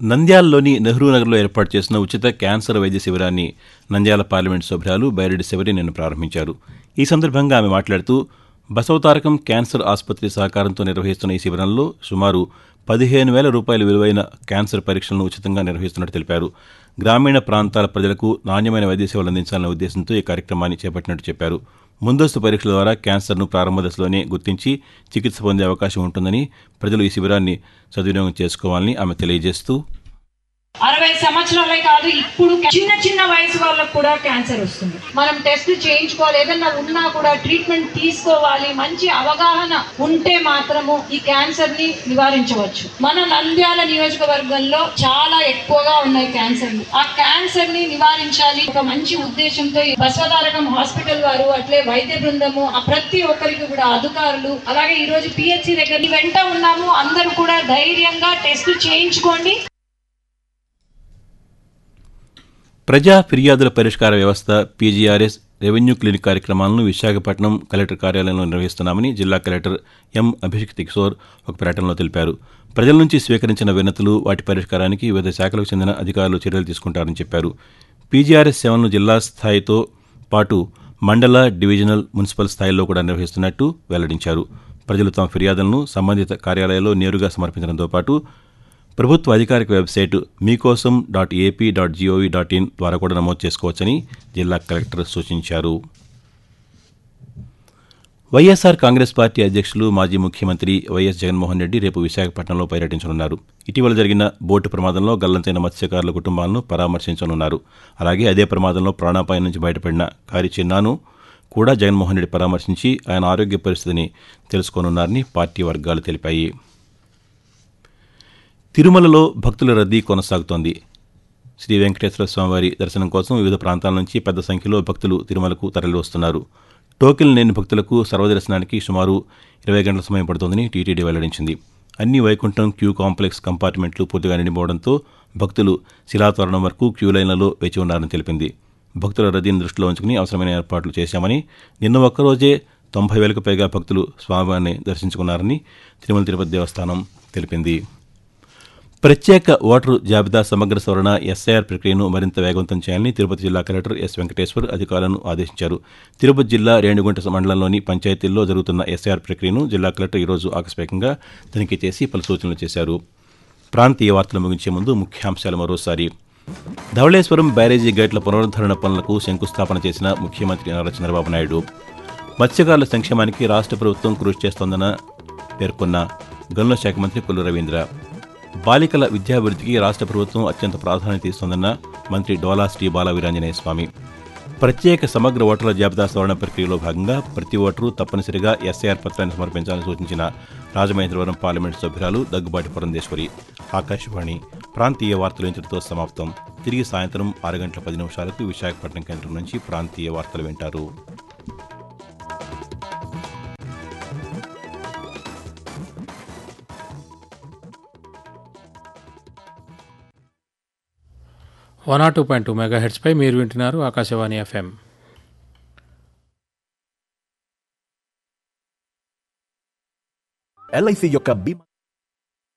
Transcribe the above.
నంద్యాలలోని నెహ్రూ నగర్లో ఏర్పాటు చేసిన ఉచిత క్యాన్సర్ వైద్య శిబిరాన్ని నంద్యాల పార్లమెంటు సభ్యురాలు బైరెడ్డి శబరి నిన్న ప్రారంభించారు ఈ సందర్భంగా ఆమె మాట్లాడుతూ బసవతారకం క్యాన్సర్ ఆసుపత్రి సహకారంతో నిర్వహిస్తున్న ఈ శిబిరంలో సుమారు పదిహేను వేల రూపాయల విలువైన క్యాన్సర్ పరీక్షలను ఉచితంగా నిర్వహిస్తున్నట్టు తెలిపారు గ్రామీణ ప్రాంతాల ప్రజలకు నాణ్యమైన వైద్య సేవలు అందించాలనే ఉద్దేశంతో ఈ కార్యక్రమాన్ని చేపట్టినట్టు చెప్పారు ముందస్తు పరీక్షల ద్వారా క్యాన్సర్ను ప్రారంభ దశలోనే గుర్తించి చికిత్స పొందే అవకాశం ఉంటుందని ప్రజలు ఈ శిబిరాన్ని సద్వినియోగం చేసుకోవాలని ఆమె తెలియజేస్తూ అరవై సంవత్సరాలే కాదు ఇప్పుడు చిన్న చిన్న వయసు వాళ్ళకు కూడా క్యాన్సర్ వస్తుంది మనం టెస్ట్ చేయించుకోవాలి ఏదన్నా ఉన్నా కూడా ట్రీట్మెంట్ తీసుకోవాలి మంచి అవగాహన ఉంటే మాత్రము ఈ క్యాన్సర్ ని నివారించవచ్చు మన నంద్యాల నియోజకవర్గంలో చాలా ఎక్కువగా ఉన్నాయి క్యాన్సర్లు ఆ క్యాన్సర్ ని నివారించాలి ఒక మంచి ఉద్దేశంతో ఈ బసవతారకం హాస్పిటల్ వారు అట్లే వైద్య బృందము ఆ ప్రతి ఒక్కరికి కూడా అధికారులు అలాగే ఈ రోజు పిహెచ్సి దగ్గర వెంట ఉన్నాము అందరూ కూడా ధైర్యంగా టెస్ట్ చేయించుకోండి ప్రజా ఫిర్యాదుల పరిష్కార వ్యవస్థ పీజీఆర్ఎస్ రెవెన్యూ క్లినిక్ కార్యక్రమాలను విశాఖపట్నం కలెక్టర్ కార్యాలయంలో నిర్వహిస్తున్నామని జిల్లా కలెక్టర్ ఎం అభిషేక్ కిషోర్ ఒక ప్రకటనలో తెలిపారు ప్రజల నుంచి స్వీకరించిన వినతులు వాటి పరిష్కారానికి వివిధ శాఖలకు చెందిన అధికారులు చర్యలు తీసుకుంటారని చెప్పారు పీజీఆర్ఎస్ సేవలను జిల్లా స్థాయితో పాటు మండల డివిజనల్ మున్సిపల్ స్థాయిలో కూడా నిర్వహిస్తున్నట్టు వెల్లడించారు ప్రజలు తమ ఫిర్యాదులను సంబంధిత కార్యాలయాల్లో నేరుగా సమర్పించడంతో పాటు ప్రభుత్వ అధికారిక website Meekosam dot AP dot GOV dot in ద్వారా కూడా నమోదు చేసుకోవచ్చని జిల్లా కలెక్టర్ సూచించారు వైఎస్ఆర్ కాంగ్రెస్ పార్టీ అధ్యక్షులు మాజీ ముఖ్యమంత్రి వైఎస్ జగన్మోహన్ రెడ్డి రేపు విశాఖపట్నంలో పర్యటించనున్నారు ఇటీవల జరిగిన బోటు ప్రమాదంలో గల్లంతైన మత్స్యకారుల కుటుంబాలను పరామర్శించనున్నారు అలాగే అదే ప్రమాదంలో ప్రాణాపాయం నుంచి బయటపడిన కారి చిన్నాను కూడా జగన్మోహన్ రెడ్డి పరామర్శించి ఆయన ఆరోగ్య పరిస్థితిని తెలుసుకోనున్నారని పార్టీ వర్గాలు తెలిపాయి తిరుమలలో భక్తుల రద్దీ కొనసాగుతోంది శ్రీ వెంకటేశ్వర స్వామివారి దర్శనం కోసం వివిధ ప్రాంతాల నుంచి పెద్ద సంఖ్యలో భక్తులు తిరుమలకు తరలివస్తున్నారు టోకెన్ లేని భక్తులకు సర్వదర్శనానికి సుమారు ఇరవై గంటల సమయం పడుతోందని టీటీడీ వెల్లడించింది అన్ని వైకుంఠం క్యూ కాంప్లెక్స్ కంపార్ట్మెంట్లు పూర్తిగా నిండిపోవడంతో భక్తులు శిలాతోరణం వరకు క్యూ లైన్లలో వేచి ఉన్నారని తెలిపింది భక్తుల రద్దీని దృష్టిలో ఉంచుకుని అవసరమైన ఏర్పాట్లు చేశామని నిన్న ఒక్కరోజే తొంభై వేలకు పైగా భక్తులు స్వామివారిని దర్శించుకున్నారని తిరుమల తిరుపతి దేవస్థానం తెలిపింది ప్రత్యేక ఓటరు జాబితా సమగ్ర సవరణ ఎస్ఐఆర్ ప్రక్రియను మరింత వేగవంతం చేయాలని తిరుపతి జిల్లా కలెక్టర్ ఎస్ వెంకటేశ్వర్ అధికారులను ఆదేశించారు తిరుపతి జిల్లా రేణిగుంట మండలంలోని పంచాయతీల్లో జరుగుతున్న ఎస్ఐఆర్ ప్రక్రియను జిల్లా కలెక్టర్ ఈరోజు ఆకస్మికంగా తనిఖీ చేసి పలు సూచనలు చేశారు ప్రాంతీయ వార్తలు ముగించే ముందు ముఖ్యాంశాలు మరోసారి ధవళేశ్వరం బ్యారేజీ గేట్ల పునరుద్ధరణ పనులకు శంకుస్థాపన చేసిన ముఖ్యమంత్రి నారా చంద్రబాబు నాయుడు మత్స్యకారుల సంక్షేమానికి రాష్ట్ర ప్రభుత్వం కృషి చేస్తోందన్న పేర్కొన్న గనుల శాఖ మంత్రి కొల్లు రవీంద్ర బాలికల విద్యాభివృద్ధికి రాష్ట్ర ప్రభుత్వం అత్యంత ప్రాధాన్యత ఇస్తోందన్న మంత్రి డోలా శ్రీ బాల వీరాంజనేయ స్వామి ప్రత్యేక సమగ్ర ఓటర్ల జాబితా సవరణ ప్రక్రియలో భాగంగా ప్రతి ఓటరు తప్పనిసరిగా ఎస్ఐఆర్ పత్రాన్ని సమర్పించాలని సూచించిన రాజమహేంద్రవరం పార్లమెంటు సభ్యురాలు దగ్గుబాటి పురంధేశ్వరి ఆకాశవాణి ప్రాంతీయ వార్తలు ఇంతటితో సమాప్తం తిరిగి సాయంత్రం ఆరు గంటల పది నిమిషాలకు విశాఖపట్నం కేంద్రం నుంచి ప్రాంతీయ వార్తలు వింటారు one R two point two mega హెడ్స్పై మీరు వింటున్నారు ఆకాశవాణి ఎఫ్ఎం ఎల్ఐసి యొక్క బీమా